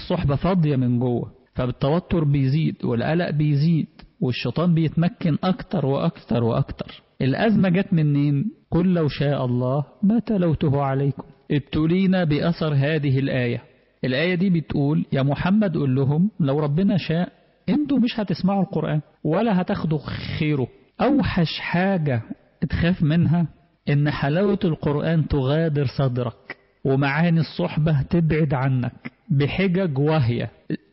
الصحبة فاضية من جوه فالتوتر بيزيد والقلق بيزيد والشيطان بيتمكن أكتر وأكتر وأكتر الأزمة جت منين قل لو شاء الله ما تلوته عليكم ابتلينا بأثر هذه الآية الآية دي بتقول يا محمد قول لهم لو ربنا شاء انتوا مش هتسمعوا القرآن ولا هتاخدوا خيره أوحش حاجة تخاف منها إن حلاوة القرآن تغادر صدرك ومعاني الصحبة تبعد عنك بحجج وهي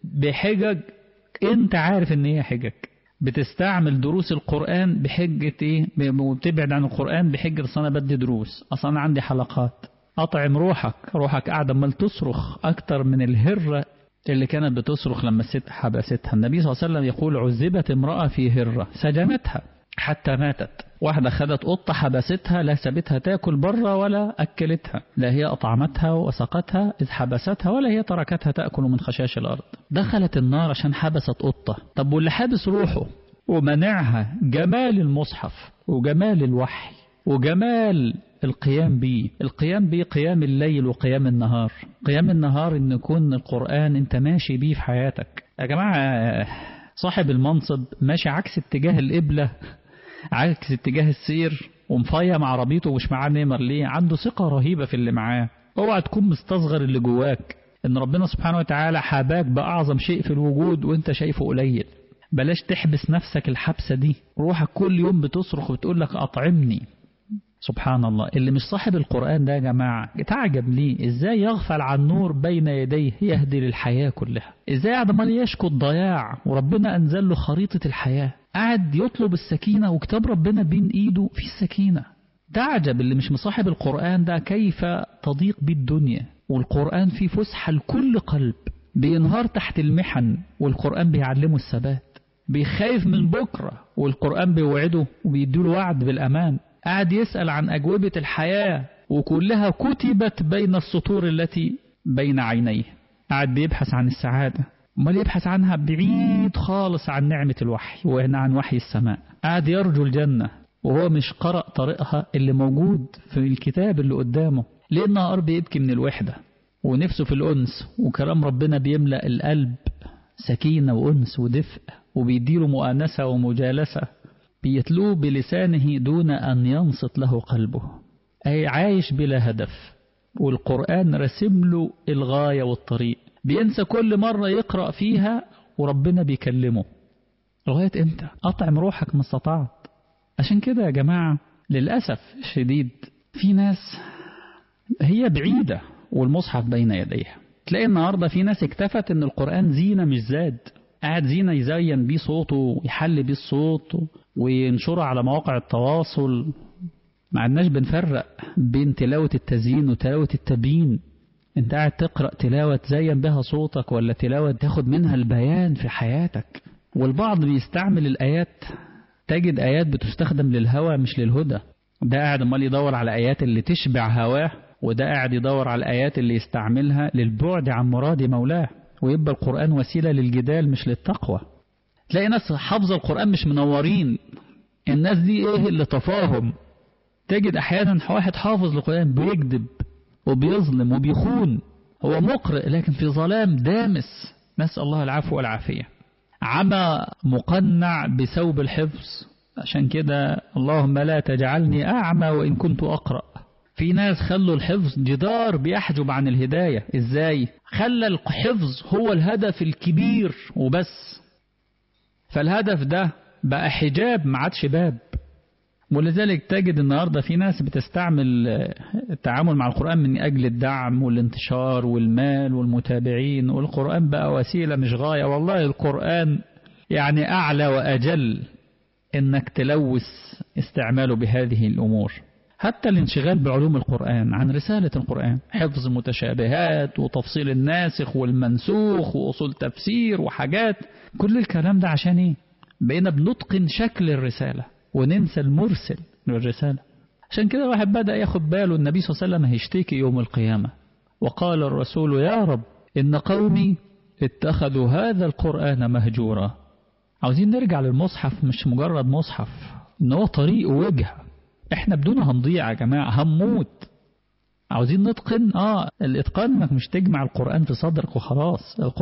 بحجج انت عارف ان هي حجج بتستعمل دروس القرآن بحجة ايه وبتبعد عن القرآن بحجة اصل انا بدي دروس اصل انا عندي حلقات اطعم روحك روحك قاعدة مال تصرخ اكتر من الهرة اللي كانت بتصرخ لما الست حبستها النبي صلى الله عليه وسلم يقول عذبت امرأة في هرة سجنتها حتى ماتت واحدة خدت قطة حبستها لا سابتها تاكل بره ولا أكلتها لا هي أطعمتها وسقتها إذ حبستها ولا هي تركتها تأكل من خشاش الأرض دخلت النار عشان حبست قطة طب واللي حابس روحه ومنعها جمال المصحف وجمال الوحي وجمال القيام به القيام به قيام الليل وقيام النهار قيام النهار ان يكون القرآن انت ماشي بيه في حياتك يا جماعة صاحب المنصب ماشي عكس اتجاه القبلة عكس اتجاه السير ومفيم عربيته ومش معاه نمر ليه عنده ثقة رهيبة في اللي معاه اوعى تكون مستصغر اللي جواك ان ربنا سبحانه وتعالى حباك بأعظم شيء في الوجود وانت شايفه قليل بلاش تحبس نفسك الحبسة دي روحك كل يوم بتصرخ وبتقول لك أطعمني سبحان الله اللي مش صاحب القرآن ده يا جماعة تعجب ليه ازاي يغفل عن نور بين يديه يهدي للحياة كلها ازاي عمال يشكو الضياع وربنا أنزل له خريطة الحياة قاعد يطلب السكينة وكتاب ربنا بين ايده في السكينة تعجب اللي مش مصاحب القرآن ده كيف تضيق بيه الدنيا والقرآن فيه فسحة لكل قلب بينهار تحت المحن والقرآن بيعلمه الثبات بيخايف من بكرة والقرآن بيوعده وبيديله وعد بالأمان قاعد يسأل عن أجوبة الحياة وكلها كتبت بين السطور التي بين عينيه قاعد بيبحث عن السعادة امال يبحث عنها بعيد خالص عن نعمة الوحي وهنا عن وحي السماء قاعد يرجو الجنة وهو مش قرأ طريقها اللي موجود في الكتاب اللي قدامه ليه النهار بيبكي من الوحدة ونفسه في الأنس وكلام ربنا بيملأ القلب سكينة وأنس ودفء وبيديله مؤانسة ومجالسة بيتلوه بلسانه دون أن ينصت له قلبه أي عايش بلا هدف والقرآن رسم له الغاية والطريق بينسى كل مرة يقرأ فيها وربنا بيكلمه لغاية امتى أطعم روحك ما استطعت عشان كده يا جماعة للأسف الشديد في ناس هي بعيدة والمصحف بين يديها تلاقي النهاردة في ناس اكتفت ان القرآن زينة مش زاد قاعد زينة يزين بيه صوته ويحل بيه الصوت وينشره على مواقع التواصل ما عدناش بنفرق بين تلاوة التزيين وتلاوة التبيين انت قاعد تقرأ تلاوة تزين بها صوتك ولا تلاوة تاخد منها البيان في حياتك والبعض بيستعمل الآيات تجد آيات بتستخدم للهوى مش للهدى ده قاعد امال يدور على آيات اللي تشبع هواه وده قاعد يدور على الآيات اللي يستعملها للبعد عن مراد مولاه ويبقى القرآن وسيلة للجدال مش للتقوى تلاقي ناس حافظة القرآن مش منورين الناس دي ايه اللي طفاهم تجد احيانا واحد حافظ القرآن بيكذب وبيظلم وبيخون هو مقرئ لكن في ظلام دامس نسأل الله العفو والعافية عمى مقنع بثوب الحفظ عشان كده اللهم لا تجعلني أعمى وإن كنت أقرأ في ناس خلوا الحفظ جدار بيحجب عن الهداية ازاي خلى الحفظ هو الهدف الكبير وبس فالهدف ده بقى حجاب ما عادش باب ولذلك تجد النهاردة في ناس بتستعمل التعامل مع القرآن من أجل الدعم والانتشار والمال والمتابعين والقرآن بقى وسيلة مش غاية والله القرآن يعني أعلى وأجل إنك تلوث استعماله بهذه الأمور حتى الانشغال بعلوم القرآن عن رسالة القرآن حفظ المتشابهات وتفصيل الناسخ والمنسوخ وأصول تفسير وحاجات كل الكلام ده عشان ايه بقينا بنتقن شكل الرسالة وننسى المرسل للرسالة عشان كده واحد بدأ ياخد باله النبي صلى الله عليه وسلم هيشتكي يوم القيامة وقال الرسول يا رب إن قومي اتخذوا هذا القرآن مهجورا عاوزين نرجع للمصحف مش مجرد مصحف إن هو طريق ووجهه احنا بدون هنضيع يا جماعة هنموت عاوزين نتقن اه الاتقان انك مش تجمع القرآن في صدرك وخلاص